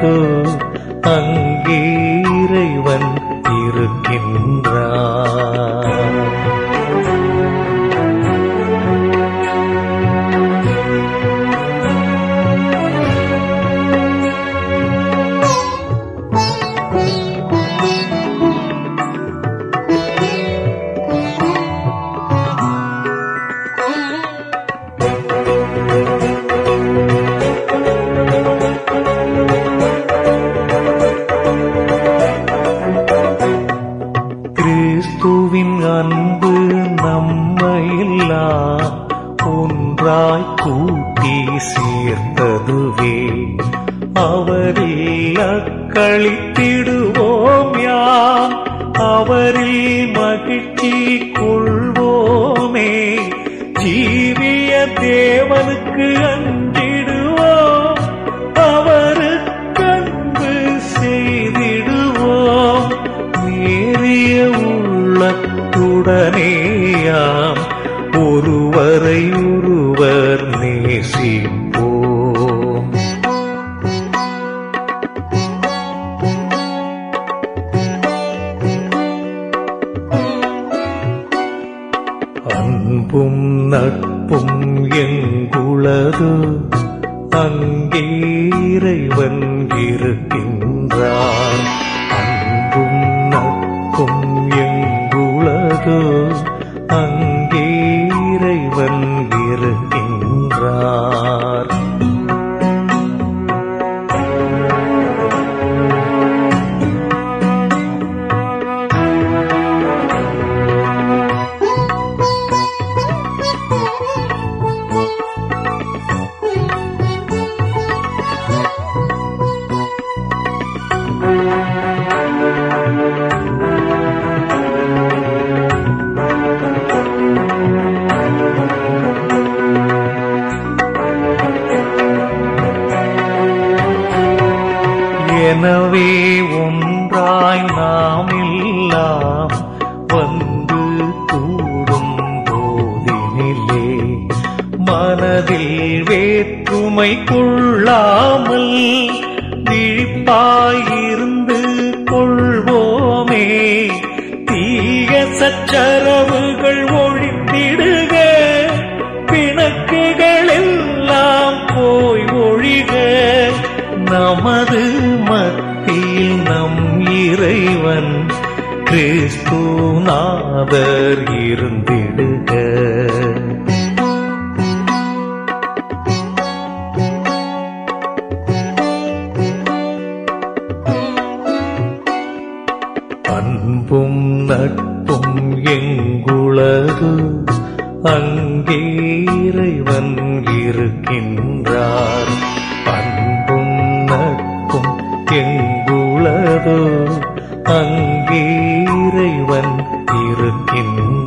எங்குளதோ அங்கே இறைவன் இருக்கின்றான் கிறிஸ்துவின் அன்பு நம்மையெல்லாம் ஒன்றாய் கூட்டி சேர்த்ததுவே அவரில் அக்களித்திடுவோம் யாம் அவரில் மகிழ்ச்சி கொள்வோமே ஜீவிய தேவனுக்கு அஞ்சிடுவோம் அவருக்கு அன்பு செய்திடுவோம் நேரிய உள்ளத்துடனேயாம் ஒருவரை ஒருவர் நேசிப்போம் அன்பும் நட்பும் எங்குளது அங்கே இறைவன் இருக்கின்றான் அன்பும் நட்பும் எங்குளது அங்கே இறைவன் இருக்கின்றார் எனவே ஒன்றாய் நாம் எல்லாம் வந்து கூடும் போதினிலே மனதில் வேற்றுமை கொள்ளாமல் விழிப்பாயிருந்து கொள்வோமே தீய சச்சரவுகள் ஒழித்திடுக பிணக்குகள் எல்லாம் போய் ஒழிக நமது மத்தியில் நம் இறைவன் கிறிஸ்துநாதர் இருந்திடுக அன்பும் நட்பும் எங்குளது அங்கே இறைவன் இருக்கின்றார் அன்பும் நட்பும் எங்குளதோ அங்கே இறைவன் இருக்கின்றார்